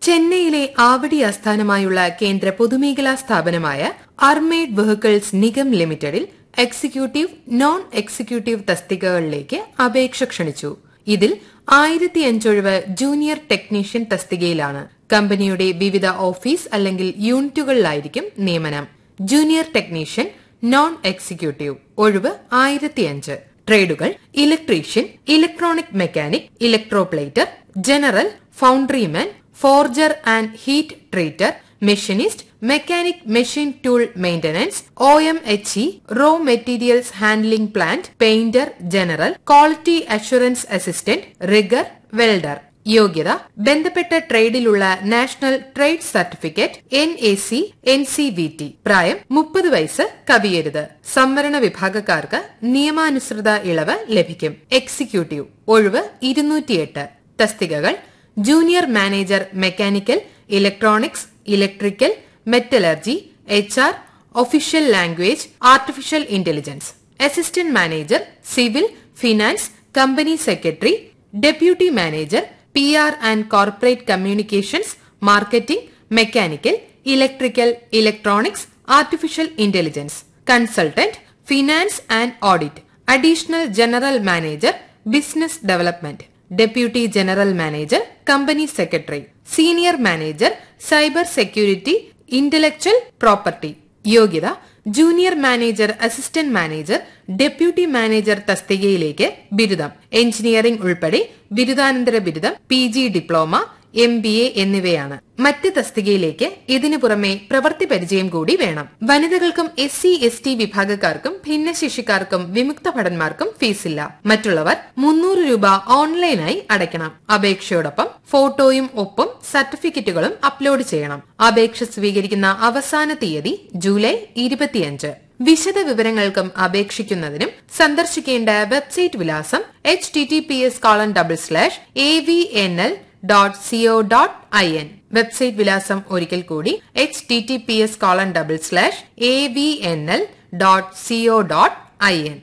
ചെന്നൈയിലെ ആവടി ആസ്ഥാനമായുള്ള കേന്ദ്ര പൊതുമേഖലാ സ്ഥാപനമായ അർമേഡ് വെഹിക്കിൾസ് നിഗം ലിമിറ്റഡിൽ എക്സിക്യൂട്ടീവ് നോൺ എക്സിക്യൂട്ടീവ് തസ്തികകളിലേക്ക് അപേക്ഷ ക്ഷണിച്ചു ഇതിൽ ആയിരത്തി അഞ്ചൊഴിവ് ജൂനിയർ ടെക്നീഷ്യൻ തസ്തികയിലാണ് കമ്പനിയുടെ വിവിധ ഓഫീസ് അല്ലെങ്കിൽ യൂണിറ്റുകളിലായിരിക്കും നിയമനം ജൂനിയർ ടെക്നീഷ്യൻ നോൺ എക്സിക്യൂട്ടീവ് ഒഴിവ് ആയിരത്തിയഞ്ച് ട്രേഡുകൾ electrician electronic mechanic electroplater general foundryman forger and heat treater machinist mechanic machine tool maintenance O M H E raw materials handling plant painter general quality assurance assistant rigger welder യോഗ്യത ബന്ധപ്പെട്ട ട്രേഡിലുള്ള national trade certificate N A C N C V T പ്രായം മുപ്പത് വയസ്സ് കവിയരുത് സംവരണ വിഭാഗക്കാർക്ക് നിയമാനുസൃത ഇളവ് ലഭിക്കും എക്സിക്യൂട്ടീവ് ഒഴിവ് ഇരുന്നൂറ്റിയെട്ട് തസ്തികകൾ junior manager mechanical electronics electrical metallurgy H R official language artificial intelligence assistant manager civil finance company secretary deputy manager P R and corporate communications marketing mechanical electrical electronics artificial intelligence consultant finance and audit additional general manager business development deputy general manager company secretary senior manager cyber security intellectual property യോഗ്യത junior manager assistant manager deputy manager തസ്തികയിലേക്ക് ബിരുദം engineering ഉൾപ്പെടെ ബിരുദാനന്തര ബിരുദം P G diploma M B A എന്നിവയാണ് മറ്റ് തസ്തികയിലേക്ക് ഇതിനു പുറമെ പ്രവൃത്തി പരിചയം കൂടി വേണം വനിതകൾക്കും എസ് സി എസ് ടി വിഭാഗക്കാർക്കും ഭിന്നശേഷിക്കാർക്കും വിമുക്ത ഭടന്മാർക്കും ഫീസില്ല മറ്റുള്ളവർ മുന്നൂറ് രൂപ ഓൺലൈനായി അടയ്ക്കണം അപേക്ഷയോടൊപ്പം ഫോട്ടോയും ഒപ്പം സർട്ടിഫിക്കറ്റുകളും അപ്ലോഡ് ചെയ്യണം അപേക്ഷ സ്വീകരിക്കുന്ന അവസാന തീയതി ജൂലൈ ഇരുപത്തിയഞ്ച് വിശദ വിവരങ്ങൾക്കും അപേക്ഷിക്കുന്നതിനും സന്ദർശിക്കേണ്ട വെബ്സൈറ്റ് വിലാസം H T T P S colon double slash A V N L dot CO dot I N website വിലാസം ഒരിക്കൽ കൂടി H T T P S colon double slash A V N L dot CO dot I N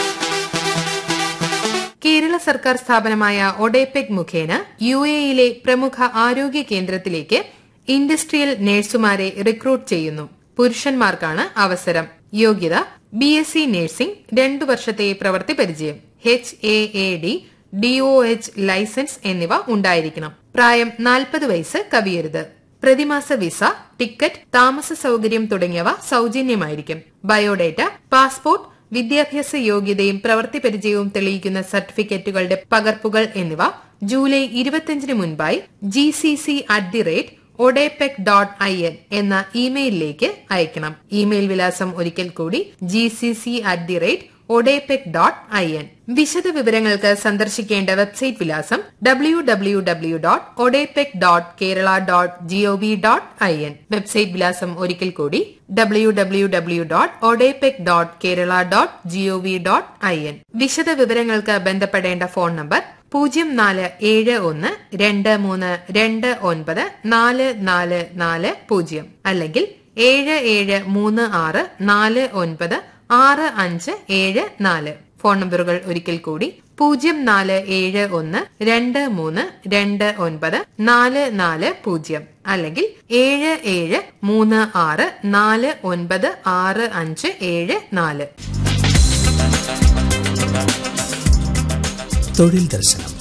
Kerala സർക്കാർ സ്ഥാപനമായ ഒഡേപെക് മുഖേന U എയിലെ പ്രമുഖ ആരോഗ്യ കേന്ദ്രത്തിലേക്ക് ഇൻഡസ്ട്രിയൽ നഴ്സുമാരെ റിക്രൂട്ട് ചെയ്യുന്നു പുരുഷന്മാർക്കാണ് അവസരം യോഗ്യത ബി എസ് സി നഴ്സിംഗ് രണ്ടു വർഷത്തെ പ്രവൃത്തി പരിചയം H A A D DO H licence എന്നിവ ഉണ്ടായിരിക്കണം പ്രായം നാൽപ്പത് വയസ്സ് കവിയരുത് പ്രതിമാസ വിസ ടിക്കറ്റ് താമസ സൗകര്യം തുടങ്ങിയവ സൗജന്യമായിരിക്കും ബയോഡേറ്റ പാസ്പോർട്ട് വിദ്യാഭ്യാസ യോഗ്യതയും പ്രവൃത്തി പരിചയവും തെളിയിക്കുന്ന സർട്ടിഫിക്കറ്റുകളുടെ പകർപ്പുകൾ എന്നിവ ജൂലൈ ഇരുപത്തിയഞ്ചിന് മുൻപായി G C C at the rate ODEPC dot I N എന്ന ഇമെയിലിലേക്ക് അയക്കണം ഇമെയിൽ വിലാസം ഒരിക്കൽ കൂടി G C C at the rate ODEPC dot I N വിശദ വിവരങ്ങൾക്ക് സന്ദർശിക്കേണ്ട വെബ്സൈറ്റ് വിലാസം W W W dot ODEPC dot Kerala dot GOV dot I N website വിലാസം ഒരിക്കൽ കൂടി W W W dot ODEPC dot Kerala dot GOV dot I N വിശദ വിവരങ്ങൾക്ക് ബന്ധപ്പെടേണ്ട ഫോൺ നമ്പർ പൂജ്യം നാല് ഏഴ് ഒന്ന് രണ്ട് മൂന്ന് രണ്ട് ഒൻപത് നാല് നാല് നാല് പൂജ്യം അല്ലെങ്കിൽ ഏഴ് ഏഴ് മൂന്ന് ആറ് നാല് ഒൻപത് ആറ് അഞ്ച് ഏഴ് നാല് ഫോൺ നമ്പറുകൾ ഒരിക്കൽ കൂടി പൂജ്യം നാല് ഏഴ് ഒന്ന് രണ്ട് മൂന്ന് രണ്ട് ഒൻപത് നാല് നാല് പൂജ്യം അല്ലെങ്കിൽ ഏഴ് ഏഴ് മൂന്ന് ആറ് നാല് ഒൻപത് ആറ് അഞ്ച് ഏഴ് നാല് തൊഴിൽ ദർശനം